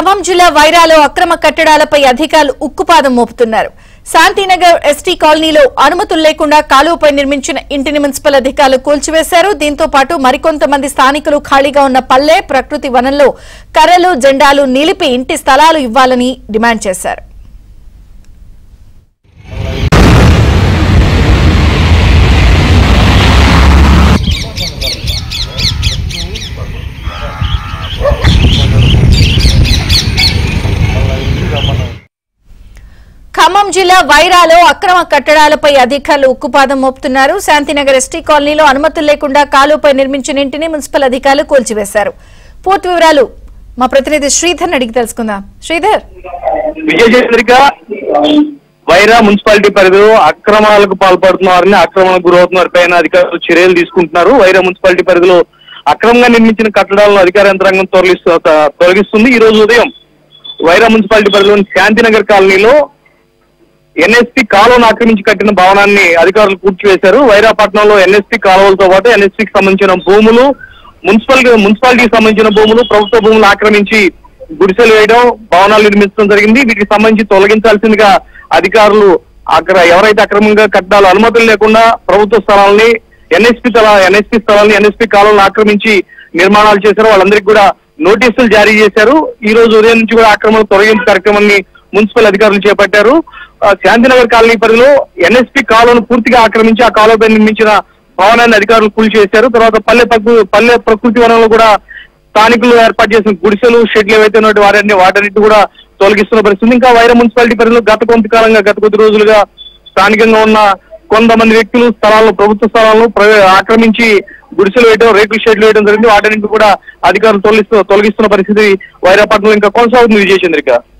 ఖమ్మం జిల్లా వైరాలో అక్రమ కట్టడాలపై అధికారులు ఉక్కుపాదం మోపుతున్నారు శాంతినగర్ ఎస్టీ కాలనీలో అనుమతులు లేకుండా కాలువపై నిర్మించిన ఇంటిని మున్సిపల్ అధికారులు కూల్చివేశారు దీంతో పాటు మరికొంతమంది స్థానికులు ఖాళీగా ఉన్న పల్లె ప్రకృతి వనంలో కర్రలు జెండాలు నిలిపి ఇంటి స్థలాలు ఇవ్వాలని డిమాండ్ చేశారు ఖమ్మం జిల్లా వైరాలో అక్రమ కట్టడాలపై అధికారులు ఉక్కుపాదం మోపుతున్నారు శాంతినగర్ ఎస్టీ కాలనీలో అనుమతులు లేకుండా కాలువపై నిర్మించిన ఇంటిని మున్సిపల్ అధికారులు కూల్చివేశారు పూర్తి వివరాలు మా ప్రతినిధి శ్రీధర్ అడిగి తెలుసుకుందాం శ్రీధర్ విజయచంద్రిక వైరా మున్సిపాలిటీ పరిధిలో అక్రమాలకు పాల్పడుతున్న వారిని అక్రమాలకు గురవుతున్న వారిపైన అధికారులు చర్యలు తీసుకుంటున్నారు వైరా మున్సిపాలిటీ పరిధిలో అక్రమంగా నిర్మించిన కట్టడాలను అధికార యంత్రాంగం తొలగిస్తూ తొలగిస్తుంది ఈ రోజు ఉదయం వైరా మున్సిపాలిటీ పరిధిలోని శాంతినగర్ కాలనీలో ఎన్ఎస్పి కాలువను ఆక్రమించి కట్టిన భవనాన్ని అధికారులు కూర్చివేశారు వైరాపట్నంలో ఎన్ఎస్పి కాలువలతో పాటు ఎన్ఎస్పికి సంబంధించిన భూములు మున్సిపల్ మున్సిపాలిటీకి సంబంధించిన భూములు ప్రభుత్వ భూములు ఆక్రమించి గుడిసెలు వేయడం భవనాలు నిర్మించడం జరిగింది వీటికి సంబంధించి తొలగించాల్సిందిగా అధికారులు అక్కడ ఎవరైతే అక్రమంగా కట్టాలో అనుమతులు లేకుండా ప్రభుత్వ స్థలాల్ని ఎన్ఎస్పి స్థల ఎన్ఎస్పి స్థలాన్ని ఎన్ఎస్పి కాలువలను ఆక్రమించి నిర్మాణాలు చేశారు వాళ్ళందరికీ కూడా నోటీసులు జారీ చేశారు ఈ రోజు ఉదయం నుంచి కూడా ఆక్రమణ తొలగింపు కార్యక్రమాన్ని మున్సిపల్ అధికారులు చేపట్టారు ఆ, శాంతినగర్ కాలనీ పరిధిలో ఎన్ఎస్పి కాలువను పూర్తిగా ఆక్రమించి ఆ కాలువపై నిర్మించిన భవనాన్ని అధికారులు కూల్చేశారు తర్వాత పల్లె ప్రకృ పల్లె ప్రకృతి వనంలో కూడా స్థానికులు ఏర్పాటు చేసిన గుడిసెలు షెడ్లు ఏవైతే ఉన్నాయో వాటిని వాటన్నిటి కూడా తొలగిస్తున్న పరిస్థితి ఇంకా వైరా మున్సిపాలిటీ పరిధిలో గత కొంతకాలంగా గత కొద్ది రోజులుగా స్థానికంగా ఉన్న కొంతమంది వ్యక్తులు స్థలాలను ప్రభుత్వ స్థలాలను ప్ర- ఆక్రమించి గుడిసెలు వేయడం రేకుల షెడ్లు వేయడం జరిగింది వాటన్నింటి కూడా అధికారులు తొలగిస్తూ తొలగిస్తున్న పరిస్థితి వైరాపట్నంలో ఇంకా కొనసాగుతుంది విజయచంద్రిక